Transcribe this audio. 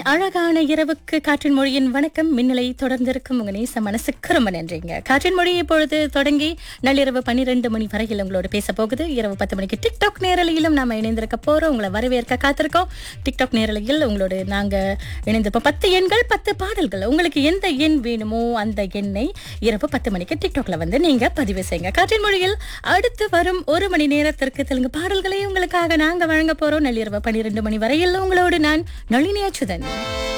அழகான இரவுக்கு காற்றின் மொழியின் வணக்கம் மின்னலை தொடர்ந்திருக்கும் உங்க நேச மனசுக்கு ரொம்ப நன்றிங்க காற்றின் மொழி இப்பொழுது தொடங்கி நள்ளிரவு பன்னிரண்டு மணி வரையில் உங்களோட பேச போகுது இரவு பத்து மணிக்கு டிக்டாக் நேரலையிலும் நாம இணைந்திருக்க போறோம் உங்களை வரவேற்க காத்திருக்கோம் டிக்டாக் நேரலையில் உங்களோட நாங்க இணைந்திருப்போம் பத்து எண்கள் பத்து பாடல்கள் உங்களுக்கு எந்த எண் வேணுமோ அந்த எண்ணை இரவு பத்து மணிக்கு டிக்டாக்ல வந்து நீங்க பதிவு செய்யுங்க காற்றின் மொழியில் அடுத்து வரும் ஒரு மணி நேரத்திற்கு தெலுங்கு பாடல்களை உங்களுக்காக நாங்க வழங்க போறோம் நள்ளிரவு பன்னிரண்டு மணி வரையில் உங்களோடு நான் நளினி அச்சுதன்